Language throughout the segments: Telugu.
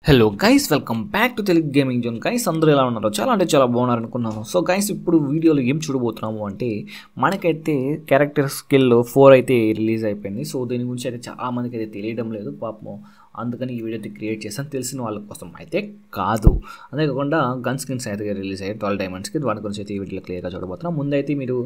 hello guys welcome back to Telugu gaming zone guys అందరూ ఎలా ఉన్నారు చాలా అంటే చాలా బాగున్నారు అనుకున్నాను సో గైస్ ఇప్పుడు వీడియోలో ఏం చూడబోతున్నాము అంటే మనకైతే క్యారెక్టర్ స్కిల్ ఫోర్ అయితే రిలీజ్ అయిపోయింది సో దీని గురించి అయితే చాలా మందికి అయితే తెలియడం లేదు పాపం అందుకని ఈ వీడియో అయితే క్రియేట్ చేశాను తెలిసిన వాళ్ళ కోసం అయితే కాదు అదే కాకుండా గన్ స్కిన్స్ అయితే రిలీజ్ అయ్యాయి ట్వెల్వ్ డైమండ్స్కి వాటి గురించి అయితే ఈ వీడియోలో క్లియర్గా చూడబోతున్నాం ముందైతే మీరు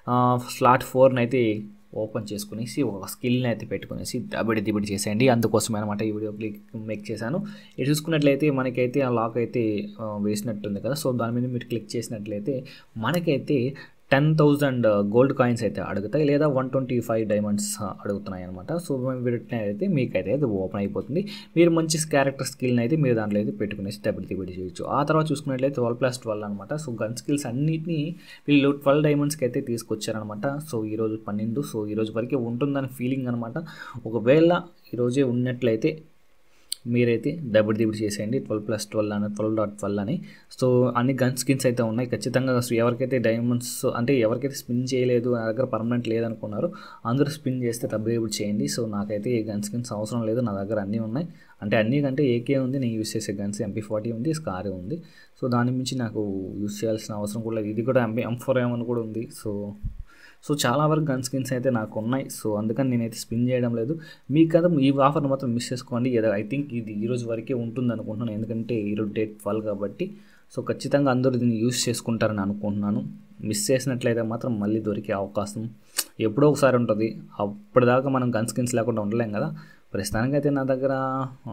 స్లాట్ ఫోర్ని అయితే ఓపెన్ చేసుకునేసి ఒక స్కిల్ని అయితే పెట్టుకునేసి దబిడి దిబిడి చేసేయండి అందుకోసమే అనమాట ఈ వీడియో క్లిక్ మేక్ చేశాను ఇది చూసుకున్నట్లయితే మనకైతే ఆ లాక్ అయితే ఆ, వేసినట్టుంది కదా సో దాని మీద మీరు క్లిక్ చేసినట్లయితే మనకైతే టెన్ థౌజండ్ గోల్డ్ కాయిన్స్ అయితే అడుగుతాయి లేదా వన్ ట్వంటీ ఫైవ్ డైమండ్స్ అడుగుతున్నాయి అనమాట సో వీటినైతే మీకైతే అది ఓపెన్ అయిపోతుంది మీరు మంచి క్యారెక్టర్ స్కిల్ని అయితే మీరు దాంట్లో అయితే పెట్టుకునేసి దెబ్బతి దిబిడి చేయొచ్చు ఆ తర్వాత చూసుకున్నట్లయితే ట్వెల్వ్ ప్లస్ ట్వెల్వ్ అనమాట సో గన్ స్కిల్స్ అన్నిటిని వీళ్ళు ట్వెల్వ్ డైమండ్స్కి అయితే తీసుకొచ్చారనమాట సో ఈరోజు పన్నెండు సో ఈరోజు వరకే ఉంటుందని ఫీలింగ్ అనమాట ఒకవేళ ఈరోజే ఉన్నట్లయితే మీరైతే దబిడి దిబిడి చేసేయండి ట్వెల్వ్ ప్లస్ ట్వెల్వ్ అని ట్వెల్వ్ డాట్ ట్వెల్వ్ అని సో అన్ని గన్ స్కిన్స్ అయితే ఉన్నాయి ఖచ్చితంగా సో ఎవరికైతే డైమండ్స్ అంటే ఎవరికైతే స్పిన్ చేయలేదు నా దగ్గర పర్మనెంట్ లేదనుకున్నారు అందరూ స్పిన్ చేస్తే దబ్బి దిబిడి చేయండి సో నాకైతే ఏ గన్ స్కిన్స్ అవసరం లేదు నా దగ్గర అన్నీ ఉన్నాయి అంటే అన్నీ కంటే ఏకే ఉంది నేను యూస్ చేసే గన్స్ ఎంపీ ఫార్టీ ఉంది స్కార్ ఉంది సో దాని మించి నాకు యూస్ చేయాల్సిన అవసరం కూడా లేదు ఇది కూడా ఎంపీ ఎం ఫోర్ ఏమని కూడా ఉంది సో సో చాలా వరకు గన్ స్కిన్స్ అయితే నాకు ఉన్నాయి సో అందుకని నేనైతే స్పిన్ చేయడం లేదు మీకు కదా ఈ ఆఫర్ని మాత్రం మిస్ చేసుకోండి ఏదో ఐ థింక్ ఇది ఈ రోజు వరకే ఉంటుంది అనుకుంటున్నాను ఎందుకంటే ఈరోజు డేట్ ట్వెల్వ్ కాబట్టి సో ఖచ్చితంగా అందరూ దీన్ని యూస్ చేసుకుంటారని అనుకుంటున్నాను మిస్ చేసినట్లయితే మాత్రం మళ్ళీ దొరికే అవకాశం ఎప్పుడో ఒకసారి ఉంటుంది అప్పటిదాకా మనం గన్ స్కిన్స్ లేకుండా ఉండలేం కదా ప్రస్తుతానికైతే నా దగ్గర ఆ,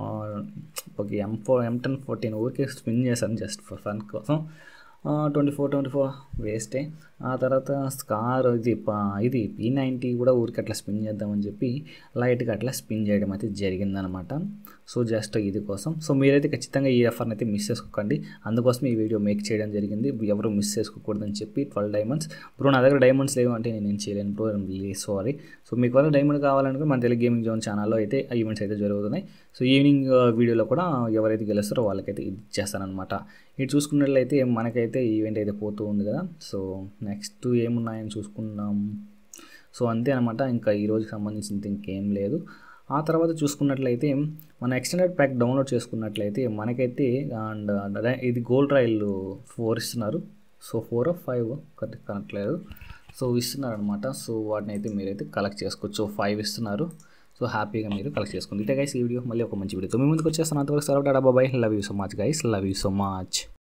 ఒక M four M ten fourteen ఊరికే స్పిన్ చేశాను జస్ట్ ఫర్ ఫన్ కోసం ట్వంటీ ఫోర్ ట్వంటీ ఫోర్ వేస్టే ఆ తర్వాత స్కార్ ఇది ప- ఇది పీ నైంటీ కూడా ఊరికి అట్లా స్పిన్ చేద్దామని చెప్పి లైట్గా అట్లా స్పిన్ చేయడం అయితే జరిగిందనమాట సో జస్ట్ ఇది కోసం సో మీరైతే ఖచ్చితంగా ఈ ఆఫర్ని అయితే మిస్ చేసుకోకండి అందుకోసం ఈ వీడియో మేక్ చేయడం జరిగింది ఎవరు మిస్ చేసుకోకూడదని చెప్పి ట్వెల్వ్ డైమండ్స్ బ్రో నా దగ్గర డైమండ్స్ లేవు అంటే నేను ఏం చేయలేను బ్రో సారీ సో మీకు వల్ల డైమండ్ కావాలనుకుంటే మన తెలుగు గేమింగ్ జోన్ ఛానల్లో అయితే ఈవెంట్స్ అయితే జరుగుతున్నాయి సో ఈవినింగ్ వీడియోలో కూడా ఎవరైతే గెలుస్తారో వాళ్ళకైతే ఇది చేస్తానమాట ఇది చూసుకున్నట్లయితే మనకైతే ఈవెంట్ అయితే పోతూ ఉంది కదా సో నెక్స్ట్ ఏమున్నాయని చూసుకున్నాం సో అంతే అనమాట ఇంకా ఈ రోజుకి సంబంధించింది ఇంకేం లేదు ఆ తర్వాత చూసుకున్నట్లయితే మన ఎక్స్టెండెడ్ ప్యాక్ డౌన్లోడ్ చేసుకున్నట్లయితే మనకైతే అండ్ ఇది గోల్డ్ రైల్ ఫోర్ ఇస్తున్నారు సో ఫోర్ ఫైవ్ కరెక్ట్ కనట్లేదు సో ఇస్తున్నారు అనమాట సో వాటిని అయితే మీరైతే కలెక్ట్ చేసుకోవచ్చు ఫైవ్ ఇస్తున్నారు సో హ్యాపీగా మీరు కలెక్ట్ చేసుకోండి ఇటే గైస్ ఈ వీడియో మళ్ళీ ఒక మంచి వీడియోతో మీ ముందుకు వచ్చేస్తాను అంతవరకు సర్వ్ డాడా బాబాయ్ love you so much guys love you so much